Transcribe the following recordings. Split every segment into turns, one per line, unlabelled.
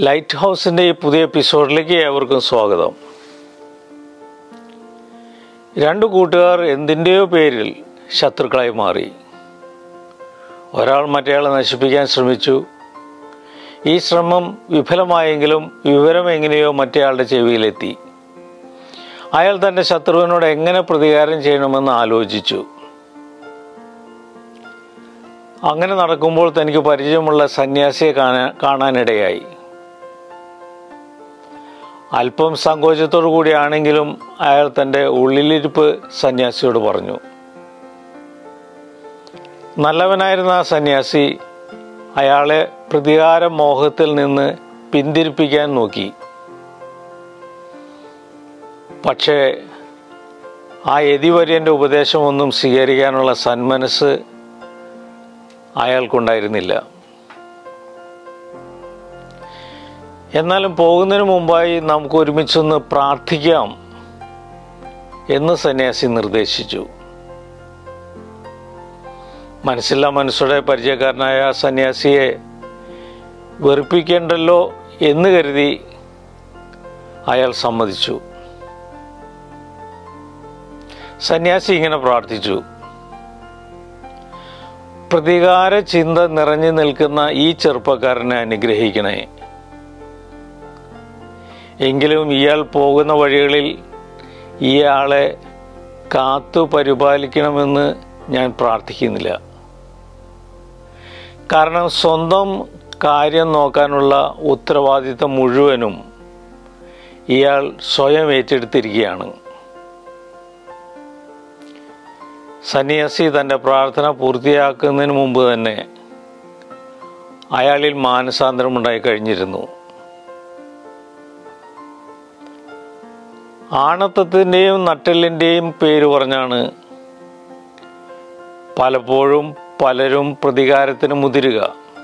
light ഹൗസിൻ്റെ ഈ പുതിയ എപ്പിസോഡിലേക്ക് ഏവർക്കും സ്വാഗതം രണ്ട് കൂട്ടുകാർ എന്തിൻ്റെയോ പേരിൽ ശത്രുക്കളായി മാറി ഒരാൾ മറ്റേയാളെ നശിപ്പിക്കാൻ ശ്രമിച്ചു ഈ ശ്രമം വിഫലമായെങ്കിലും വിവരം എങ്ങനെയോ മറ്റേയാളുടെ ചെവിയിലെത്തി അയാൾ തൻ്റെ ശത്രുവിനോട് എങ്ങനെ പ്രതികാരം ചെയ്യണമെന്ന് ആലോചിച്ചു അങ്ങനെ നടക്കുമ്പോൾ തനിക്ക് പരിചയമുള്ള സന്യാസിയെ കാണാൻ കാണാനിടയായി അല്പം സങ്കോചത്തോടു കൂടിയാണെങ്കിലും അയാൾ തൻ്റെ ഉള്ളിലിരിപ്പ് സന്യാസിയോട് പറഞ്ഞു നല്ലവനായിരുന്ന ആ സന്യാസി അയാളെ പ്രതികാര മോഹത്തിൽ നിന്ന് പിന്തിരിപ്പിക്കാൻ നോക്കി പക്ഷേ ആ യതിവര്യൻ്റെ ഉപദേശമൊന്നും സ്വീകരിക്കാനുള്ള സന്മനസ് അയാൾക്കുണ്ടായിരുന്നില്ല എന്നാലും പോകുന്നതിന് മുമ്പായി നമുക്ക് ഒരുമിച്ചൊന്ന് പ്രാർത്ഥിക്കാം എന്ന് സന്യാസി നിർദ്ദേശിച്ചു മനസ്സില്ലാ മനസ്സുടെ പരിചയക്കാരനായ ആ സന്യാസിയെ വെറുപ്പിക്കേണ്ടല്ലോ എന്ന് കരുതി അയാൾ സമ്മതിച്ചു സന്യാസി ഇങ്ങനെ പ്രാർത്ഥിച്ചു പ്രതികാര ചിന്ത നിറഞ്ഞു നിൽക്കുന്ന ഈ ചെറുപ്പക്കാരനെ അനുഗ്രഹിക്കണേ എങ്കിലും ഇയാൾ പോകുന്ന വഴികളിൽ ഇയാളെ കാത്തു പരിപാലിക്കണമെന്ന് ഞാൻ പ്രാർത്ഥിക്കുന്നില്ല കാരണം സ്വന്തം കാര്യം നോക്കാനുള്ള ഉത്തരവാദിത്തം മുഴുവനും ഇയാൾ സ്വയം ഏറ്റെടുത്തിരിക്കുകയാണ് സന്യാസി തൻ്റെ പ്രാർത്ഥന പൂർത്തിയാക്കുന്നതിന് മുമ്പ് തന്നെ അയാളിൽ മാനസാന്തരമുണ്ടായി കഴിഞ്ഞിരുന്നു ആണത്തത്തിൻ്റെയും നട്ടലിൻ്റെയും പേര് പറഞ്ഞാണ് പലപ്പോഴും പലരും പ്രതികാരത്തിന് മുതിരുക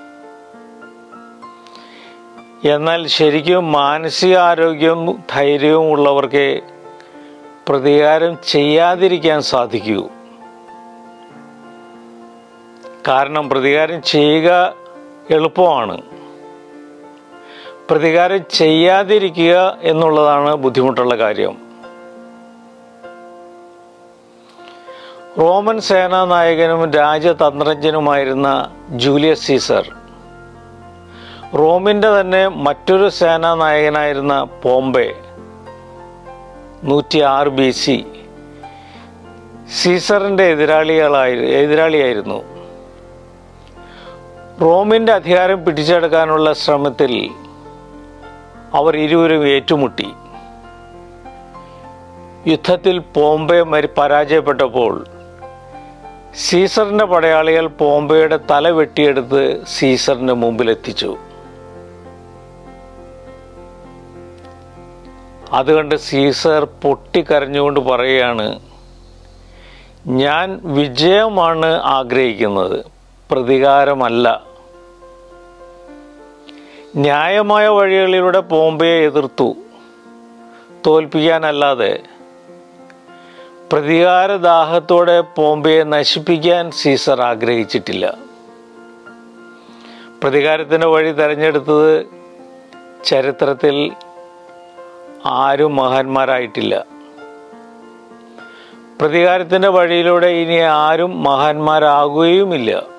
എന്നാൽ ശരിക്കും മാനസികാരോഗ്യവും ധൈര്യവും ഉള്ളവർക്ക് പ്രതികാരം ചെയ്യാതിരിക്കാൻ സാധിക്കൂ കാരണം പ്രതികാരം ചെയ്യുക എളുപ്പമാണ് പ്രതികാരം ചെയ്യാതിരിക്കുക എന്നുള്ളതാണ് ബുദ്ധിമുട്ടുള്ള കാര്യം റോമൻ സേനാനായകനും രാജതന്ത്രജ്ഞനുമായിരുന്ന ജൂലിയസ് സീസർ റോമിൻ്റെ തന്നെ മറ്റൊരു സേനാനായകനായിരുന്ന പോംബെ നൂറ്റി ആറ് ബി സി സീസറിൻ്റെ എതിരാളികളായി എതിരാളിയായിരുന്നു റോമിൻ്റെ അധികാരം പിടിച്ചെടുക്കാനുള്ള ശ്രമത്തിൽ അവർ ഇരുവരും ഏറ്റുമുട്ടി യുദ്ധത്തിൽ പോംബെ മരി പരാജയപ്പെട്ടപ്പോൾ സീസറിൻ്റെ പടയാളികൾ പോംബെയുടെ തല വെട്ടിയെടുത്ത് സീസറിൻ്റെ മുമ്പിലെത്തിച്ചു അതുകണ്ട് സീസർ പൊട്ടിക്കരഞ്ഞുകൊണ്ട് പറയുകയാണ് ഞാൻ വിജയമാണ് ആഗ്രഹിക്കുന്നത് പ്രതികാരമല്ല ന്യായമായ വഴികളിലൂടെ പോംബയെ എതിർത്തു തോൽപ്പിക്കാനല്ലാതെ പ്രതികാരദാഹത്തോടെ പോംബയെ നശിപ്പിക്കാൻ സീസർ ആഗ്രഹിച്ചിട്ടില്ല പ്രതികാരത്തിൻ്റെ വഴി തിരഞ്ഞെടുത്തത് ചരിത്രത്തിൽ ആരും മഹാന്മാരായിട്ടില്ല പ്രതികാരത്തിൻ്റെ വഴിയിലൂടെ ഇനി ആരും മഹാന്മാരാകുകയുമില്ല